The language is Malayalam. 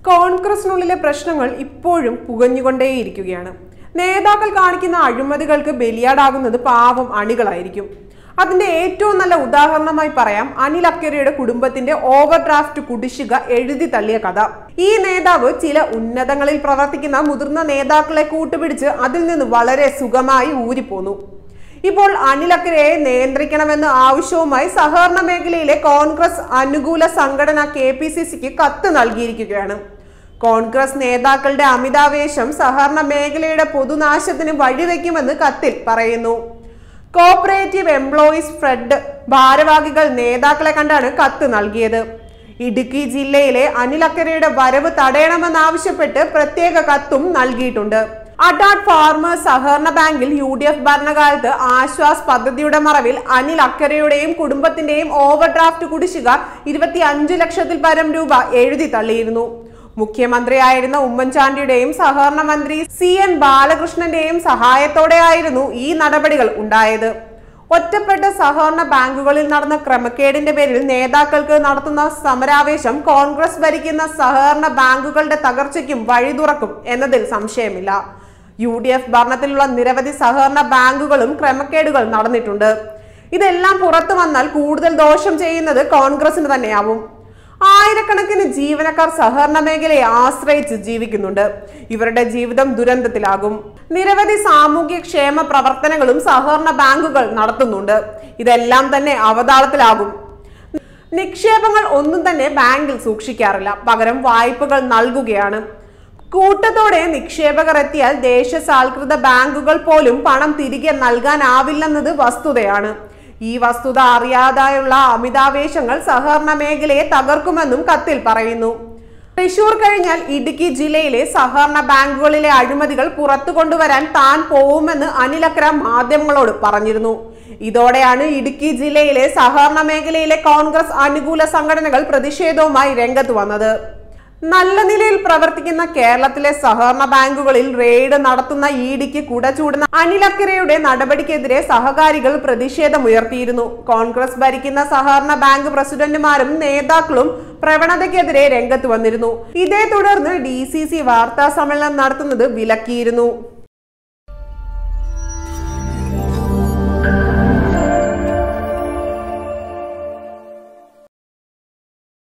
കോൺഗ്രസിനുള്ളിലെ പ്രശ്നങ്ങൾ ഇപ്പോഴും പുകഞ്ഞുകൊണ്ടേയിരിക്കുകയാണ് നേതാക്കൾ കാണിക്കുന്ന അഴിമതികൾക്ക് ബലിയാടാകുന്നത് പാവം അണികളായിരിക്കും അതിന്റെ ഏറ്റവും നല്ല ഉദാഹരണമായി പറയാം അനിൽ അക്കരയുടെ കുടുംബത്തിന്റെ ഓവർ ഡ്രാഫ്റ്റ് കുടിശ്ശിക എഴുതി തള്ളിയ കഥ ഈ നേതാവ് ചില ഉന്നതങ്ങളിൽ പ്രവർത്തിക്കുന്ന മുതിർന്ന നേതാക്കളെ കൂട്ടുപിടിച്ച് അതിൽ നിന്ന് വളരെ സുഖമായി ഊരിപ്പോന്നു ഇപ്പോൾ അനിൽ അക്കരയെ നിയന്ത്രിക്കണമെന്ന ആവശ്യവുമായി സഹകരണ മേഖലയിലെ കോൺഗ്രസ് അനുകൂല സംഘടന കെ പി സി സിക്ക് കത്ത് നൽകിയിരിക്കുകയാണ് കോൺഗ്രസ് നേതാക്കളുടെ അമിതാവേശം സഹകരണ മേഖലയുടെ പൊതുനാശത്തിന് വഴിവെക്കുമെന്ന് കത്തിൽ പറയുന്നു കോപ്പറേറ്റീവ് എംപ്ലോയീസ് ഫ്രെഡ് ഭാരവാഹികൾ നേതാക്കളെ കണ്ടാണ് കത്ത് നൽകിയത് ഇടുക്കി ജില്ലയിലെ അനിൽ അക്കരയുടെ വരവ് തടയണമെന്നാവശ്യപ്പെട്ട് പ്രത്യേക കത്തും നൽകിയിട്ടുണ്ട് അഡാട്ട് ഫാർമേഴ്സ് സഹകരണ ബാങ്കിൽ യു ഡി എഫ് ഭരണകാലത്ത് ആശ്വാസ് പദ്ധതിയുടെ മറവിൽ അനിൽ അക്കരയുടെയും കുടുംബത്തിന്റെയും ഓവർ ഡ്രാഫ്റ്റ് കുടിശ്ശിക ഇരുപത്തി അഞ്ച് ലക്ഷത്തിൽ പരം രൂപ എഴുതി തള്ളിയിരുന്നു മുഖ്യമന്ത്രിയായിരുന്ന ഉമ്മൻചാണ്ടിയുടെയും സഹകരണ മന്ത്രി സി എൻ ബാലകൃഷ്ണന്റെയും സഹായത്തോടെയായിരുന്നു ഈ നടപടികൾ ഉണ്ടായത് ഒറ്റപ്പെട്ട സഹകരണ ബാങ്കുകളിൽ നടന്ന ക്രമക്കേടിന്റെ പേരിൽ നേതാക്കൾക്ക് നടത്തുന്ന സമരാവേശം കോൺഗ്രസ് ഭരിക്കുന്ന സഹകരണ ബാങ്കുകളുടെ തകർച്ചയ്ക്കും വഴി തുറക്കും എന്നതിൽ സംശയമില്ല യു ഡി എഫ് ഭരണത്തിലുള്ള നിരവധി സഹകരണ ബാങ്കുകളും ക്രമക്കേടുകൾ നടന്നിട്ടുണ്ട് ഇതെല്ലാം പുറത്തു വന്നാൽ കൂടുതൽ ദോഷം ചെയ്യുന്നത് കോൺഗ്രസിന് തന്നെയാവും ആയിരക്കണക്കിന് ജീവനക്കാർ സഹകരണ മേഖലയെ ആശ്രയിച്ച് ജീവിക്കുന്നുണ്ട് ഇവരുടെ ജീവിതം ദുരന്തത്തിലാകും നിരവധി സാമൂഹ്യ ക്ഷേമ പ്രവർത്തനങ്ങളും സഹകരണ ബാങ്കുകൾ നടത്തുന്നുണ്ട് ഇതെല്ലാം തന്നെ അവതാളത്തിലാകും നിക്ഷേപങ്ങൾ ഒന്നും തന്നെ ബാങ്കിൽ സൂക്ഷിക്കാറില്ല പകരം വായ്പകൾ നൽകുകയാണ് കൂട്ടത്തോടെ നിക്ഷേപകർ എത്തിയാൽ ദേശസാൽകൃത ബാങ്കുകൾ പോലും പണം തിരികെ നൽകാനാവില്ലെന്നത് വസ്തുതയാണ് ഈ വസ്തുത അറിയാതായുള്ള അമിതാവേശങ്ങൾ സഹകരണ മേഖലയെ തകർക്കുമെന്നും കത്തിൽ പറയുന്നു തൃശൂർ കഴിഞ്ഞാൽ ഇടുക്കി ജില്ലയിലെ സഹകരണ ബാങ്കുകളിലെ അഴിമതികൾ പുറത്തു കൊണ്ടുവരാൻ താൻ പോവുമെന്ന് അനിലക്കര മാധ്യമങ്ങളോട് പറഞ്ഞിരുന്നു ഇതോടെയാണ് ഇടുക്കി ജില്ലയിലെ സഹകരണ മേഖലയിലെ കോൺഗ്രസ് അനുകൂല സംഘടനകൾ പ്രതിഷേധവുമായി രംഗത്ത് വന്നത് നല്ല നിലയിൽ പ്രവർത്തിക്കുന്ന കേരളത്തിലെ സഹകരണ ബാങ്കുകളിൽ റെയ്ഡ് നടത്തുന്ന ഇഡിക്ക് കുട ചൂടുന്ന അനിലക്കരയുടെ നടപടിക്കെതിരെ സഹകാരികൾ പ്രതിഷേധമുയർത്തിയിരുന്നു കോൺഗ്രസ് ഭരിക്കുന്ന സഹകരണ ബാങ്ക് പ്രസിഡന്റുമാരും നേതാക്കളും പ്രവണതയ്ക്കെതിരെ രംഗത്ത് വന്നിരുന്നു ഇതേ തുടർന്ന് ഡി സി സി വാർത്താ സമ്മേളനം നടത്തുന്നത് വിലക്കിയിരുന്നു